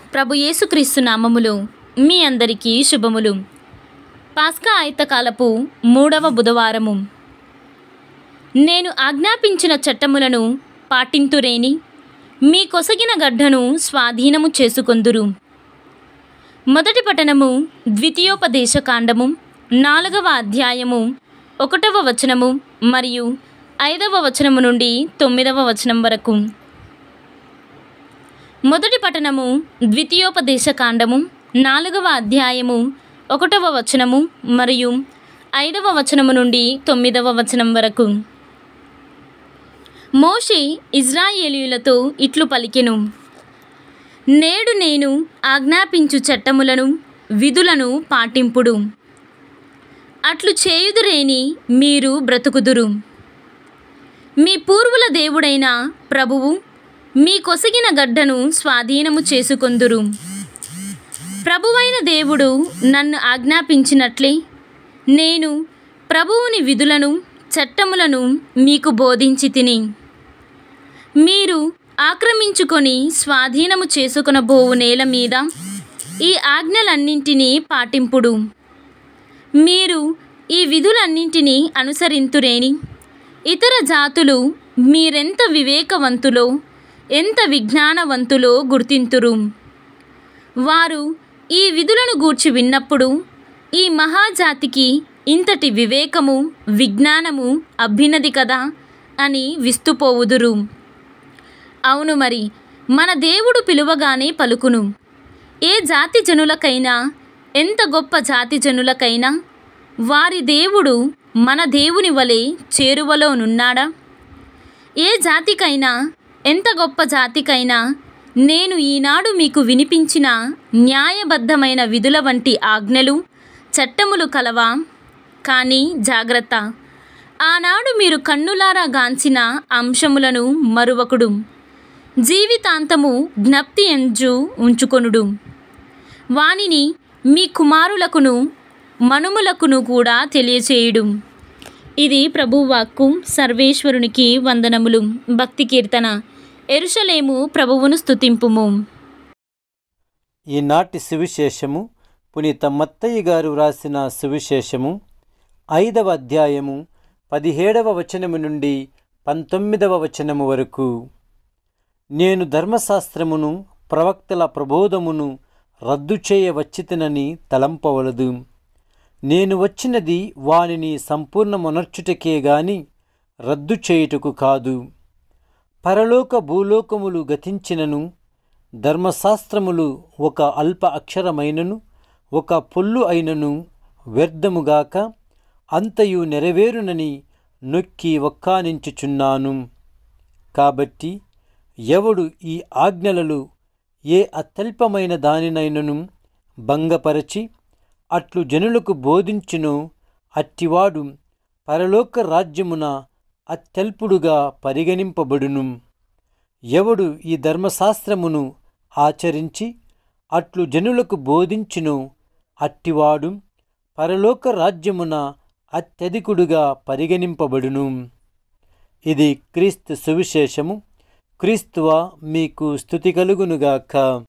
ప్రభు యేసుక్రీస్తు నామములు మీ అందరికీ శుభములు పాస్కా ఆయుతకాలపు మూడవ బుధవారము నేను ఆజ్ఞాపించిన చట్టములను పాటింతురేని మీ కొసగిన గడ్డను స్వాధీనము చేసుకొందురు మొదటి పఠనము ద్వితీయోపదేశ కాండము నాలుగవ అధ్యాయము ఒకటవ వచనము మరియు ఐదవ వచనము నుండి తొమ్మిదవ వచనం వరకు మొదటి పఠనము ద్వితీయోపదేశ కాండము నాలుగవ అధ్యాయము ఒకటవ వచనము మరియు ఐదవ వచనము నుండి తొమ్మిదవ వచనం వరకు మోషే ఇజ్రాయేలీయులతో ఇట్లు పలికెను నేడు నేను ఆజ్ఞాపించు చట్టములను విధులను పాటింపుడు అట్లు చేయుదురేని మీరు బ్రతుకుదురు మీ పూర్వుల దేవుడైన ప్రభువు మీ కొసగిన గడ్డను స్వాధీనము చేసుకొందురు ప్రభువైన దేవుడు నన్ను ఆజ్ఞాపించినట్లే నేను ప్రభువుని విధులను చట్టములను మీకు బోధించి తిని మీరు ఆక్రమించుకొని స్వాధీనము చేసుకొనబోవు నేల మీద ఈ ఆజ్ఞలన్నింటినీ పాటింపుడు మీరు ఈ విధులన్నింటినీ అనుసరింతురేని ఇతర జాతులు మీరెంత వివేకవంతులో ఎంత విజ్ఞానవంతులో గుర్తింతురు వారు ఈ విధులను గూర్చి విన్నప్పుడు ఈ మహాజాతికి ఇంతటి వివేకము విజ్ఞానము అభ్యున్నది కదా అని విస్తుపోవుదురు అవును మరి మన దేవుడు పిలువగానే పలుకును ఏ జాతి జనులకైనా ఎంత గొప్ప జాతి జనులకైనా వారి దేవుడు మన దేవుని వలె చేరువలోనున్నాడా ఏ జాతికైనా ఎంత గొప్ప జాతికైనా నేను ఈనాడు మీకు వినిపించిన న్యాయబద్ధమైన విధుల వంటి ఆజ్ఞలు చట్టములు కలవా కానీ జాగ్రత్త ఆనాడు మీరు కన్నులారా గాంచిన అంశములను మరువకుడు జీవితాంతము జ్ఞప్తి ఎంజు ఉంచుకొనుడు వానిని మీ కుమారులకును మనుములకును కూడా తెలియచేయుడు ఇది ప్రభువాక్కు సర్వేశ్వరునికి వందనములు భక్తి కీర్తన ఎరుషలేము ప్రభువును స్తుతింపుము ఈనాటి సువిశేషము పునీత మత్తయ్య గారు వ్రాసిన సువిశేషము ఐదవ అధ్యాయము పదిహేడవ వచనము నుండి పంతొమ్మిదవ వచనము వరకు నేను ధర్మశాస్త్రమును ప్రవక్తల ప్రబోధమును రద్దు చేయవచ్చితనని తలంపవలదు నేను వచ్చినది వానిని సంపూర్ణమొనర్చుటకే గాని రద్దు చేయుటకు కాదు పరలోక భూలోకములు గతించినను ధర్మశాస్త్రములు ఒక అల్ప అక్షరమైనను ఒక పొల్లు అయినను వ్యర్థముగాక అంతయు నెరవేరునని నొక్కి ఒక్కానించుచున్నాను కాబట్టి ఎవడు ఈ ఆజ్ఞలలో ఏ అత్యల్పమైన దానినైనను భంగపరచి అట్లు జనులకు బోధించును అట్టివాడు పరలోక రాజ్యమున అత్యల్పుడుగా పరిగణింపబడును ఎవడు ఈ ధర్మశాస్త్రమును ఆచరించి అట్లు జనులకు బోధించును అట్టివాడు పరలోక రాజ్యమున అత్యధికుడుగా పరిగణింపబడును ఇది క్రీస్తు సువిశేషము క్రీస్తువ మీకు స్థుతి కలుగునుగాక